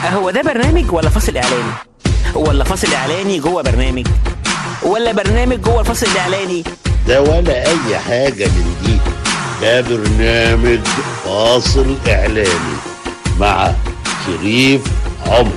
هو ده برنامج ولا فاصل اعلاني ولا فاصل اعلاني جوه برنامج ولا برنامج جوه الفاصل الاعلاني ده ولا اي حاجة من دي ده برنامج فاصل اعلاني مع شريف عمر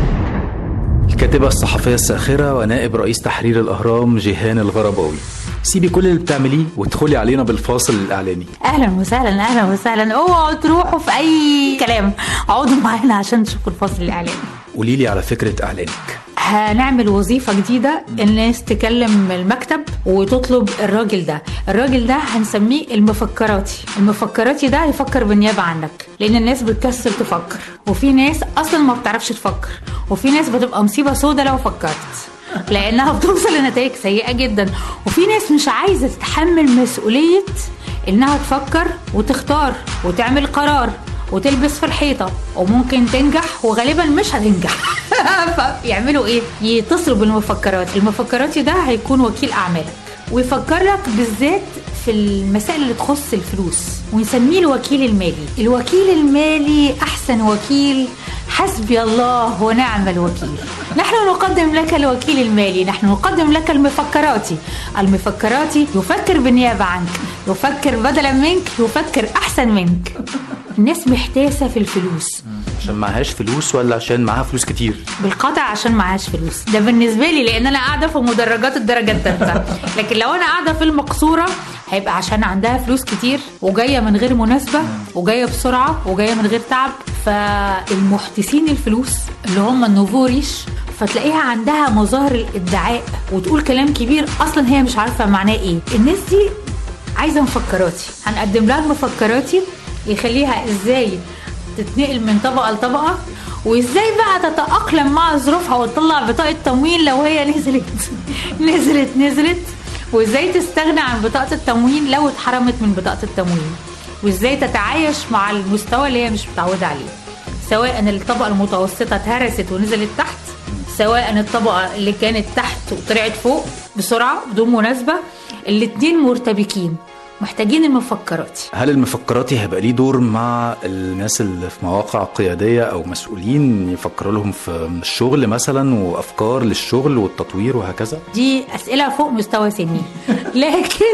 الكاتبة الصحفية الساخرة ونائب رئيس تحرير الأهرام جيهان الغرباوي سيبي كل اللي بتعمليه وادخلي علينا بالفاصل الإعلاني اهلا وسهلا اهلا وسهلا اوعوا تروحوا في اي كلام اقعدوا معانا عشان تشوفوا الفصل الاعلاني قولي لي على فكرة إعلانك هنعمل وظيفة جديدة الناس تكلم المكتب وتطلب الراجل ده الراجل ده هنسميه المفكراتي المفكراتي ده هيفكر بالنيابة عنك لأن الناس بتكسل تفكر وفي ناس أصلا ما بتعرفش تفكر وفي ناس بتبقى مصيبة سودة لو فكرت لأنها بتوصل لنتائج سيئة جدا وفي ناس مش عايزة تتحمل مسؤولية إنها تفكر وتختار وتعمل قرار وتلبس في الحيطة وممكن تنجح وغالبا مش هتنجح فيعملوا ايه يتصلوا بالمفكرات المفكرات ده هيكون وكيل اعمالك ويفكر لك بالذات في المسائل اللي تخص الفلوس ونسميه الوكيل المالي الوكيل المالي احسن وكيل حسبي الله ونعم الوكيل نحن نقدم لك الوكيل المالي نحن نقدم لك المفكراتي المفكراتي يفكر بالنيابة عنك يفكر بدلا منك يفكر أحسن منك الناس محتاسة في الفلوس عشان معهاش فلوس ولا عشان معاها فلوس كتير بالقطع عشان معهاش فلوس ده بالنسبه لي لان انا قاعده في مدرجات الدرجه الثالثه لكن لو انا قاعده في المقصوره هيبقى عشان عندها فلوس كتير وجايه من غير مناسبه وجايه بسرعه وجايه من غير تعب فالمحتسين الفلوس اللي هم النوفوريش فتلاقيها عندها مظاهر الادعاء وتقول كلام كبير اصلا هي مش عارفه معناه ايه الناس دي عايزه مفكراتي هنقدم لها المفكراتي يخليها ازاي تتنقل من طبقه لطبقه وازاي بقى تتاقلم مع ظروفها وتطلع بطاقه تموين لو هي نزلت نزلت نزلت وازاي تستغنى عن بطاقه التموين لو اتحرمت من بطاقه التموين وازاي تتعايش مع المستوى اللي هي مش متعوده عليه سواء الطبقه المتوسطه اتهرست ونزلت تحت سواء الطبقه اللي كانت تحت وطلعت فوق بسرعه بدون مناسبه الاتنين مرتبكين محتاجين المفكرات هل المفكراتي هيبقى ليه دور مع الناس اللي في مواقع قيادية أو مسؤولين يفكروا لهم في الشغل مثلا وأفكار للشغل والتطوير وهكذا؟ دي أسئلة فوق مستوى سني لكن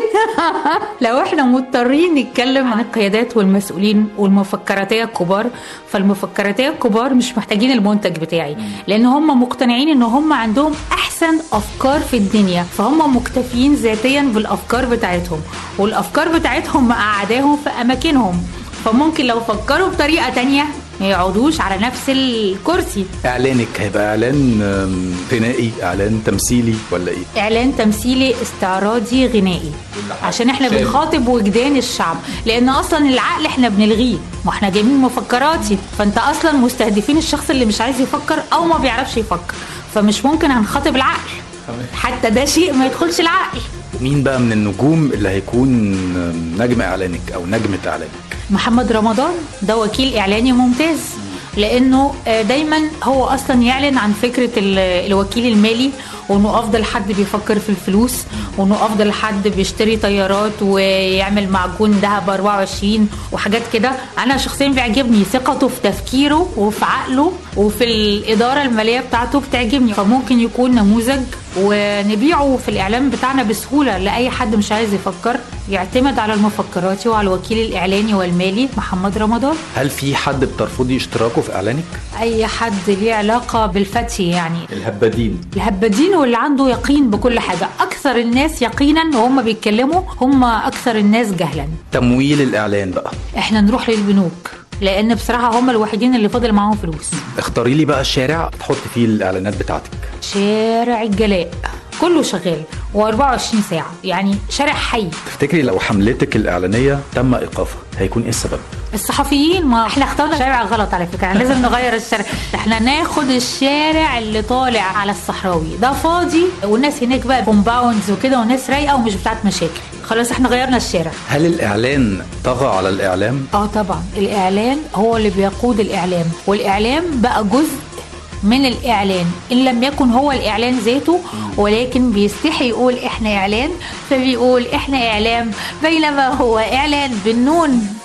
لو احنا مضطرين نتكلم عن القيادات والمسؤولين والمفكراتية الكبار فالمفكراتية الكبار مش محتاجين المنتج بتاعي لأن هم مقتنعين إن هم عندهم أحسن أفكار في الدنيا فهم مكتفيين ذاتيا بالأفكار بتاعتهم والأفكار بتاعتهم مقعداهم في أماكنهم فممكن لو فكروا بطريقة تانية ما يقعدوش على نفس الكرسي إعلانك هيبقى إعلان آم، غنائي إعلان تمثيلي ولا إيه؟ اعلان تمثيلي استعراضي غنائي عشان احنا بنخاطب وجدان الشعب لان اصلا العقل احنا بنلغيه ما احنا جايبين مفكراتي فانت اصلا مستهدفين الشخص اللي مش عايز يفكر او ما بيعرفش يفكر فمش ممكن هنخاطب العقل حتى ده شيء ما يدخلش العقل مين بقى من النجوم اللي هيكون آم، نجم إعلانك أو نجمة إعلانك؟ محمد رمضان ده وكيل اعلاني ممتاز لانه آه، دايما هو اصلا يعلن عن فكره ال- الوكيل المالي وانه افضل حد بيفكر في الفلوس وانه افضل حد بيشتري طيارات ويعمل معجون ذهب 24 وحاجات كده انا شخصيا بيعجبني ثقته في تفكيره وفي عقله وفي الاداره الماليه بتاعته بتعجبني فممكن يكون نموذج ونبيعه في الاعلام بتاعنا بسهوله لاي حد مش عايز يفكر يعتمد على المفكرات وعلى الوكيل الاعلاني والمالي محمد رمضان هل في حد بترفضي اشتراكه في إعلانك؟ اي حد ليه علاقه بالفتي يعني الهبادين الهبادين واللي عنده يقين بكل حاجه اكثر الناس يقينا وهم بيتكلموا هم اكثر الناس جهلا تمويل الإعلان بقى احنا نروح للبنوك لان بصراحه هم الوحيدين اللي فاضل معاهم فلوس اختاري لي بقى الشارع تحط فيه الإعلانات بتاعتك شارع الجلاء كله شغال و24 ساعه يعني شارع حي تفتكري لو حملتك الإعلانية تم إيقافها هيكون إيه السبب؟ الصحفيين ما احنا اخترنا شارع غلط على فكره احنا لازم نغير الشارع احنا ناخد الشارع اللي طالع على الصحراوي ده فاضي والناس هناك بقى كومباوندز وكده والناس رايقه ومش بتاعت مشاكل خلاص احنا غيرنا الشارع هل الإعلان طغى على الإعلام؟ اه طبعا الاعلان هو اللي بيقود الاعلام والاعلام بقى جزء من الاعلان ان لم يكن هو الاعلان ذاته ولكن بيستحي يقول احنا اعلان فبيقول احنا اعلام بينما هو اعلان بالنون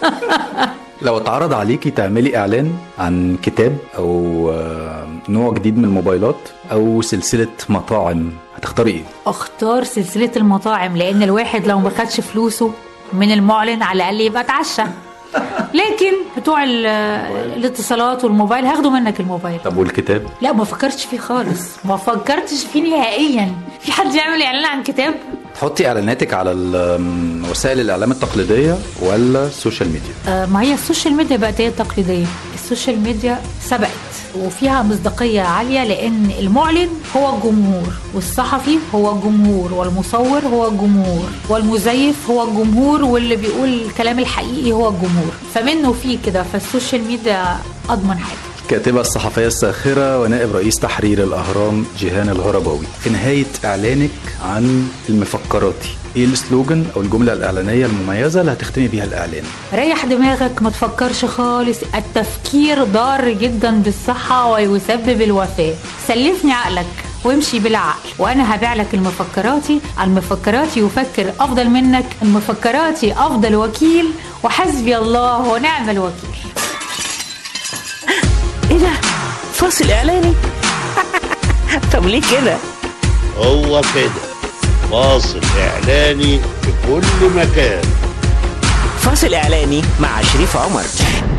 لو اتعرض عليكي تعملي اعلان عن كتاب او آه، نوع جديد من الموبايلات او سلسله مطاعم هتختاري ايه اختار سلسلة المطاعم لان الواحد لو ما خدش فلوسه من المعلن على الاقل يبقى اتعشى لكن بتوع ال- الاتصالات والموبايل هاخدوا منك الموبايل طب والكتاب لا ما فكرتش فيه خالص ما فكرتش فيه نهائيا في حد يعمل اعلان عن كتاب تحطي اعلاناتك على ال- وسائل الاعلام التقليديه ولا السوشيال ميديا آه، ما هي السوشيال ميديا بقت هي التقليديه السوشيال ميديا سبقت وفيها مصداقية عالية لأن المعلن هو الجمهور والصحفي هو الجمهور والمصور هو الجمهور والمزيف هو الجمهور واللي بيقول الكلام الحقيقي هو الجمهور فمنه فيه كده فالسوشيال ميديا أضمن حاجة الكاتبة الصحفية الساخرة ونائب رئيس تحرير الأهرام جيهان الهرباوي في نهاية إعلانك عن المفكراتي إيه السلوجن أو الجملة الإعلانية المميزة اللي هتختمي بيها الإعلان ريح دماغك ما تفكرش خالص التفكير ضار جدا بالصحة ويسبب الوفاة سلفني عقلك وامشي بالعقل وانا هبيع لك المفكراتي المفكراتي يفكر افضل منك المفكراتي افضل وكيل وحسبي الله ونعم الوكيل ايه ده فاصل اعلاني طب ليه كده هو كده فاصل إعلاني في كل مكان فاصل اعلاني مع شريف عمر